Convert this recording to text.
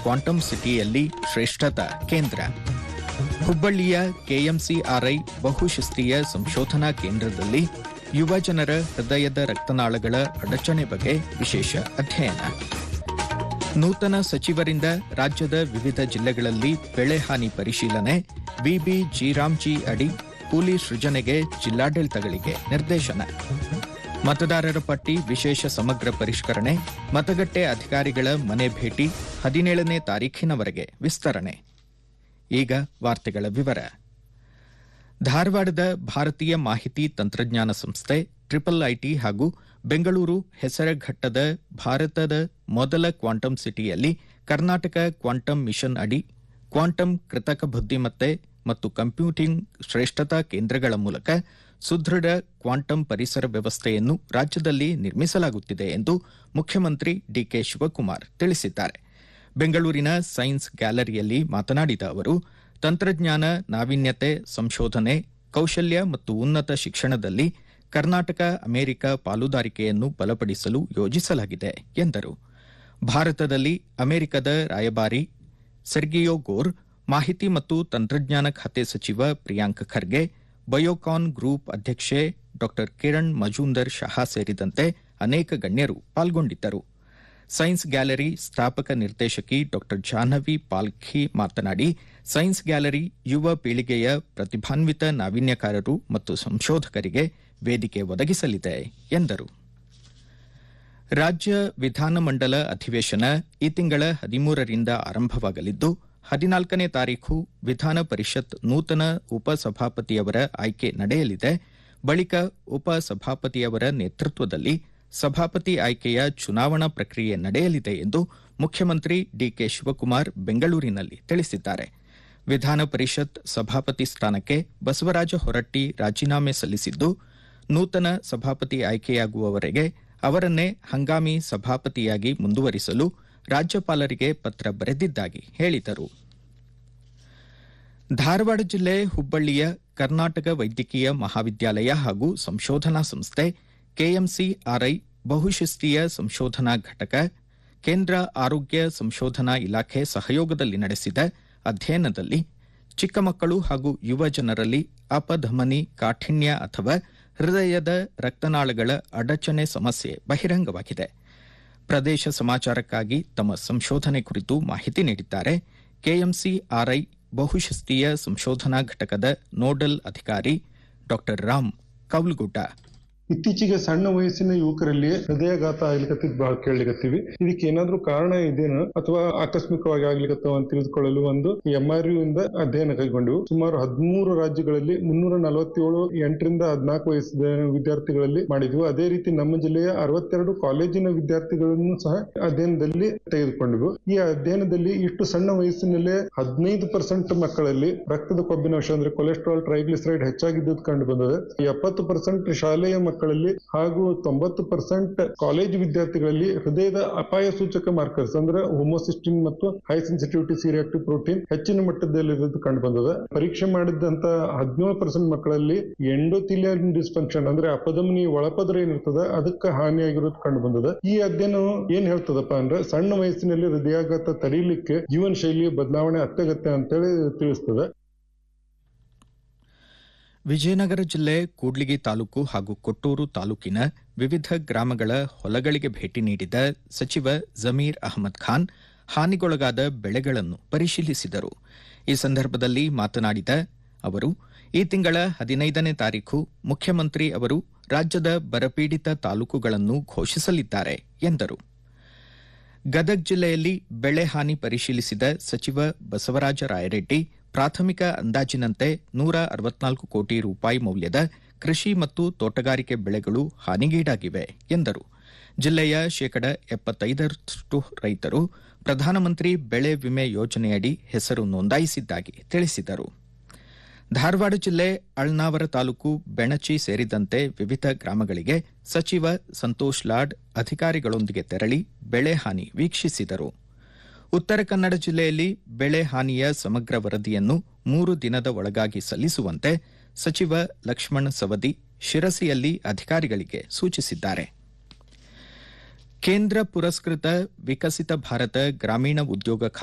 quantum ಸಿಟಿಯಲ್ಲಿ ಶ್ರೇಷ್ಠತಾ ಕೇಂದ್ರ ಹುಬ್ಬಳ್ಳಿಯ ಕೆಎಂಸಿಆರ್ಐ ಬಹುಶಿಸ್ತೀಯ ಸಂಶೋಧನಾ ಕೇಂದ್ರದಲ್ಲಿ ಯುವ ಜನರ ಹೃದಯದ ರಕ್ತನಾಳಗಳ ಅಡಚಣೆ ಬಗ್ಗೆ ವಿಶೇಷ ಅಧ್ಯಯನ ನೂತನ ಸಚಿವರಿಂದ ರಾಜ್ಯದ ವಿವಿಧ ಜಿಲ್ಲೆಗಳಲ್ಲಿ ಬೆಳೆ ಹಾನಿ ಪರಿಶೀಲನೆ ವಿಬಿ ಜಿರಾಮ್ಜಿ ಅಡಿ ಕೂಲಿ ಸೃಜನೆಗೆ ಜಿಲ್ಲಾಡಳಿತಗಳಿಗೆ ನಿರ್ದೇಶನ ಮತದಾರರ ಪಟ್ಟಿ ವಿಶೇಷ ಸಮಗ್ರ ಪರಿಷ್ಕರಣೆ ಮತಗಟ್ಟೆ ಅಧಿಕಾರಿಗಳ ಮನೆ ಭೇಟಿ ಹದಿನೇಳನೇ ತಾರೀಖಿನವರೆಗೆ ವಿಸ್ತರಣೆ ಈಗ ವಾರ್ತೆಗಳ ವಿವರ ಧಾರವಾಡದ ಭಾರತೀಯ ಮಾಹಿತಿ ತಂತ್ರಜ್ಞಾನ ಸಂಸ್ಥೆ ಟ್ರಿಪಲ್ ಐಟಿ ಹಾಗೂ ಬೆಂಗಳೂರು ಹೆಸರಘಟ್ಟದ ಭಾರತದ ಮೊದಲ ಕ್ವಾಂಟಮ್ ಸಿಟಿಯಲ್ಲಿ ಕರ್ನಾಟಕ ಕ್ವಾಂಟಮ್ ಮಿಷನ್ ಅಡಿ ಕ್ವಾಂಟಮ್ ಕೃತಕ ಬುದ್ದಿಮತ್ತೆ ಮತ್ತು ಕಂಪ್ಯೂಟಿಂಗ್ ಶ್ರೇಷ್ಠತಾ ಕೇಂದ್ರಗಳ ಮೂಲಕ ಸುದೃಢ ಕ್ವಾಂಟಮ್ ಪರಿಸರ ವ್ಯವಸ್ಥೆಯನ್ನು ರಾಜ್ಯದಲ್ಲಿ ನಿರ್ಮಿಸಲಾಗುತ್ತಿದೆ ಎಂದು ಮುಖ್ಯಮಂತ್ರಿ ಡಿಕೆ ಶಿವಕುಮಾರ್ ತಿಳಿಸಿದ್ದಾರೆ ಬೆಂಗಳೂರಿನ ಸೈನ್ಸ್ ಗ್ಯಾಲರಿಯಲ್ಲಿ ಮಾತನಾಡಿದ ಅವರು ತಂತ್ರಜ್ಞಾನ ನಾವೀನ್ಯತೆ ಸಂಶೋಧನೆ ಕೌಶಲ್ಯ ಮತ್ತು ಉನ್ನತ ಶಿಕ್ಷಣದಲ್ಲಿ ಕರ್ನಾಟಕ ಅಮೆರಿಕ ಪಾಲುದಾರಿಕೆಯನ್ನು ಬಲಪಡಿಸಲು ಯೋಜಿಸಲಾಗಿದೆ ಎಂದರು ಭಾರತದಲ್ಲಿ ಅಮೆರಿಕದ ರಾಯಭಾರಿ ಸೆರ್ಗಿಯೋ ಗೋರ್ ಮಾಹಿತಿ ಮತ್ತು ತಂತ್ರಜ್ಞಾನ ಖಾತೆ ಸಚಿವ ಪ್ರಿಯಾಂಕ್ ಖರ್ಗೆ ಬಯೋಕಾನ್ ಗ್ರೂಪ್ ಅಧ್ಯಕ್ಷೆ ಡಾ ಕಿರಣ್ ಮಜೂಂದರ್ ಶಹಾ ಸೇರಿದಂತೆ ಅನೇಕ ಗಣ್ಯರು ಪಾಲ್ಗೊಂಡಿದ್ದರು ಸೈನ್ಸ್ ಗ್ಯಾಲರಿ ಸ್ಥಾಪಕ ನಿರ್ದೇಶಕಿ ಡಾ ಜಾಹ್ನವಿ ಪಾಲ್ಖಿ ಮಾತನಾಡಿ ಸೈನ್ಸ್ ಗ್ಯಾಲರಿ ಯುವ ಪೀಳಿಗೆಯ ಪ್ರತಿಭಾನ್ವಿತ ನಾವೀನ್ಯಕಾರರು ಮತ್ತು ಸಂಶೋಧಕರಿಗೆ ವೇದಿಕೆ ಒದಗಿಸಲಿದೆ ಎಂದರು ರಾಜ್ಯ ವಿಧಾನಮಂಡಲ ಅಧಿವೇಶನ ಈ ತಿಂಗಳ ಹದಿಮೂರರಿಂದ ಆರಂಭವಾಗಲಿದ್ದು ಹದಿನಾಲ್ಕನೇ ತಾರೀಖು ವಿಧಾನ ಪರಿಷತ್ ನೂತನ ಉಪಸಭಾಪತಿಯವರ ಆಯ್ಕೆ ನಡೆಯಲಿದೆ ಬಳಿಕ ಉಪಸಭಾಪತಿಯವರ ನೇತೃತ್ವದಲ್ಲಿ ಸಭಾಪತಿ ಆಯ್ಕೆಯ ಚುನಾವಣಾ ಪ್ರಕ್ರಿಯೆ ನಡೆಯಲಿದೆ ಎಂದು ಮುಖ್ಯಮಂತ್ರಿ ಡಿಕೆ ಶಿವಕುಮಾರ್ ಬೆಂಗಳೂರಿನಲ್ಲಿ ತಿಳಿಸಿದ್ದಾರೆ ವಿಧಾನ ಪರಿಷತ್ ಸಭಾಪತಿ ಸ್ಥಾನಕ್ಕೆ ಬಸವರಾಜ ಹೊರಟ್ಟಿ ರಾಜೀನಾಮೆ ಸಲ್ಲಿಸಿದ್ದು ನೂತನ ಸಭಾಪತಿ ಆಯ್ಕೆಯಾಗುವವರೆಗೆ ಅವರನ್ನೇ ಹಂಗಾಮಿ ಸಭಾಪತಿಯಾಗಿ ಮುಂದುವರಿಸಲು ರಾಜ್ಯಪಾಲರಿಗೆ ಪತ್ರ ಬರೆದಿದ್ದಾಗಿ ಹೇಳಿದರು ಧಾರವಾಡ ಜಿಲ್ಲೆ ಹುಬ್ಬಳ್ಳಿಯ ಕರ್ನಾಟಕ ವೈದ್ಯಕೀಯ ಮಹಾವಿದ್ಯಾಲಯ ಹಾಗೂ ಸಂಶೋಧನಾ ಸಂಸ್ಥೆ ಕೆಎಂಸಿಆರ್ಐ ಬಹುಶಿಸ್ತೀಯ ಸಂಶೋಧನಾ ಘಟಕ ಕೇಂದ್ರ ಆರೋಗ್ಯ ಸಂಶೋಧನಾ ಇಲಾಖೆ ಸಹಯೋಗದಲ್ಲಿ ನಡೆಸಿದ ಅಧ್ಯಯನದಲ್ಲಿ ಚಿಕ್ಕ ಮಕ್ಕಳು ಹಾಗೂ ಯುವ ಜನರಲ್ಲಿ ಅಪಧಮನಿ ಕಾಠಿಣ್ಯ ಅಥವಾ ಹೃದಯದ ರಕ್ತನಾಳಗಳ ಅಡಚಣೆ ಸಮಸ್ಯೆ ಬಹಿರಂಗವಾಗಿದೆ ಪ್ರದೇಶ ಸಮಾಚಾರಕ್ಕಾಗಿ ತಮ್ಮ ಸಂಶೋಧನೆ ಕುರಿತು ಮಾಹಿತಿ ನೀಡಿದ್ದಾರೆ ಕೆಎಂಸಿಆರ್ಐ ಬಹುಶಿಸ್ತೀಯ ಸಂಶೋಧನಾ ಘಟಕದ ನೋಡಲ್ ಅಧಿಕಾರಿ ಡಾ ರಾಮ್ ಕೌಲ್ಗುಡ್ಡ ಇತ್ತೀಚೆಗೆ ಸಣ್ಣ ವಯಸ್ಸಿನ ಯುವಕರಲ್ಲಿ ಹೃದಯಾಘಾತ ಆಗ್ಲಿಕತ್ತಿದ್ ಬಹಳ ಕೇಳಲಿಕತ್ತೀವಿ ಇದಕ್ಕೆ ಏನಾದ್ರೂ ಕಾರಣ ಇದೇನು ಅಥವಾ ಆಕಸ್ಮಿಕವಾಗಿ ಆಗ್ಲಿಕತ್ತಾವ ಅಂತ ತಿಳಿದುಕೊಳ್ಳಲು ಒಂದು ಎಂಆರ್ಯು ಇಂದ ಅಧ್ಯಯನ ಕೈಗೊಂಡೆವು ಸುಮಾರು ಹದಿಮೂರು ರಾಜ್ಯಗಳಲ್ಲಿ ಮುನ್ನೂರ ನಲವತ್ತೇಳು ಎಂಟರಿಂದ ಹದಿನಾಲ್ಕು ವಯಸ್ಸಿನ ವಿದ್ಯಾರ್ಥಿಗಳಲ್ಲಿ ಮಾಡಿದ್ವು ಅದೇ ರೀತಿ ನಮ್ಮ ಜಿಲ್ಲೆಯ ಅರವತ್ತೆರಡು ಕಾಲೇಜಿನ ವಿದ್ಯಾರ್ಥಿಗಳನ್ನು ಸಹ ಅಧ್ಯಯನದಲ್ಲಿ ತೆಗೆದುಕೊಂಡೆವು ಈ ಅಧ್ಯಯನದಲ್ಲಿ ಇಷ್ಟು ಸಣ್ಣ ವಯಸ್ಸಿನಲ್ಲೇ ಹದಿನೈದು ಪರ್ಸೆಂಟ್ ಮಕ್ಕಳಲ್ಲಿ ರಕ್ತದ ಕೊಬ್ಬಿನಾಂಶ ಅಂದ್ರೆ ಕೊಲೆಸ್ಟ್ರಾಲ್ ಟ್ರೈಗ್ಲಿಸರೈಡ್ ಹೆಚ್ಚಾಗಿದ್ದುದು ಕಂಡು ಬಂದಿದೆ ಎಪ್ಪತ್ತು ಪರ್ಸೆಂಟ್ ಶಾಲೆಯ ಮಕ್ಕಳಲ್ಲಿ ಹಾಗೂ ತೊಂಬತ್ತು ಪರ್ಸೆಂಟ್ ಕಾಲೇಜ್ ವಿದ್ಯಾರ್ಥಿಗಳಲ್ಲಿ ಹೃದಯದ ಅಪಾಯ ಸೂಚಕ ಮಾರ್ಕರ್ಸ್ ಅಂದ್ರೆ ಹೋಮೋಸಿಸ್ಟಿನ್ ಮತ್ತು ಹೈ ಸೆನ್ಸಿಟಿವಿಟಿ ಸಿರಿಯಾಕ್ಟಿವ್ ಪ್ರೋಟೀನ್ ಹೆಚ್ಚಿನ ಮಟ್ಟದಲ್ಲಿ ಇರೋದು ಕಂಡು ಬಂದದ ಪರೀಕ್ಷೆ ಮಾಡಿದಂತ ಹದಿನೇಳು ಪರ್ಸೆಂಟ್ ಮಕ್ಕಳಲ್ಲಿ ಎಂಡೋಥಿಲಿಯಲ್ ಡಿಸ್ಫಂಕ್ಷನ್ ಅಂದ್ರೆ ಅಪಧಮನಿ ಒಳಪದ್ರ ಏನಿರ್ತದ ಅದಕ್ಕೆ ಹಾನಿಯಾಗಿರೋದು ಕಂಡು ಬಂದದ ಈ ಅಧ್ಯಯನ ಏನ್ ಹೇಳ್ತದಪ್ಪ ಅಂದ್ರೆ ಸಣ್ಣ ವಯಸ್ಸಿನಲ್ಲಿ ಹೃದಯಾಘಾತ ತಡೀಲಿಕ್ಕೆ ಜೀವನ ಶೈಲಿಯ ಬದಲಾವಣೆ ಅತ್ಯಗತ್ಯ ಅಂತೇಳಿ ತಿಳಿಸ್ತದೆ ವಿಜಯನಗರ ಜಿಲ್ಲೆ ಕೂಡ್ಲಿಗಿ ತಾಲೂಕು ಹಾಗೂ ಕೊಟ್ಟೂರು ತಾಲೂಕಿನ ವಿವಿಧ ಗ್ರಾಮಗಳ ಹೊಲಗಳಿಗೆ ಭೇಟಿ ನೀಡಿದ ಸಚಿವ ಜಮೀರ್ ಅಹಮದ್ ಖಾನ್ ಹಾನಿಗೊಳಗಾದ ಬೆಳೆಗಳನ್ನು ಪರಿಶೀಲಿಸಿದರು ಈ ಸಂದರ್ಭದಲ್ಲಿ ಮಾತನಾಡಿದ ಅವರು ಈ ತಿಂಗಳ ಹದಿನೈದನೇ ತಾರೀಖು ಮುಖ್ಯಮಂತ್ರಿ ಅವರು ರಾಜ್ಯದ ಬರಪೀಡಿತ ತಾಲೂಕುಗಳನ್ನು ಘೋಷಿಸಲಿದ್ದಾರೆ ಎಂದರು ಗದಗ ಜಿಲ್ಲೆಯಲ್ಲಿ ಬೆಳೆ ಹಾನಿ ಪರಿಶೀಲಿಸಿದ ಸಚಿವ ಬಸವರಾಜ ರಾಯರೆಡ್ಡಿ ಪ್ರಾಥಮಿಕ ಅಂದಾಜಿನಂತೆ ನೂರ ಅರವತ್ನಾಲ್ಕು ಕೋಟಿ ರೂಪಾಯಿ ಮೌಲ್ಯದ ಕೃಷಿ ಮತ್ತು ತೋಟಗಾರಿಕೆ ಬೆಳೆಗಳು ಹಾನಿಗೀಡಾಗಿವೆ ಎಂದರು ಜಿಲ್ಲೆಯ ಶೇಕಡ ಎಪ್ಪತ್ತೈದರಷ್ಟು ರೈತರು ಪ್ರಧಾನಮಂತ್ರಿ ಬೆಳೆ ವಿಮೆ ಯೋಜನೆಯಡಿ ಹೆಸರು ನೋಂದಾಯಿಸಿದ್ದಾಗಿ ತಿಳಿಸಿದರು ಧಾರವಾಡ ಜಿಲ್ಲೆ ಅಳ್ನಾವರ ತಾಲೂಕು ಬೆಣಚಿ ಸೇರಿದಂತೆ ವಿವಿಧ ಗ್ರಾಮಗಳಿಗೆ ಸಚಿವ ಸಂತೋಷ್ ಲಾಡ್ ಅಧಿಕಾರಿಗಳೊಂದಿಗೆ ತೆರಳಿ ಬೆಳೆ ಹಾನಿ ವೀಕ್ಷಿಸಿದರು ಉತ್ತರ ಕನ್ನಡ ಜಿಲ್ಲೆಯಲ್ಲಿ ಬೆಳೆ ಹಾನಿಯ ಸಮಗ್ರ ವರದಿಯನ್ನು ಮೂರು ದಿನದ ಒಳಗಾಗಿ ಸಲ್ಲಿಸುವಂತೆ ಸಚಿವ ಲಕ್ಷ್ಮಣ ಸವದಿ ಶಿರಸಿಯಲ್ಲಿ ಅಧಿಕಾರಿಗಳಿಗೆ ಸೂಚಿಸಿದ್ದಾರೆ ಕೇಂದ್ರ ಪುರಸ್ಕೃತ ವಿಕಸಿತ ಭಾರತ ಗ್ರಾಮೀಣ ಉದ್ಯೋಗ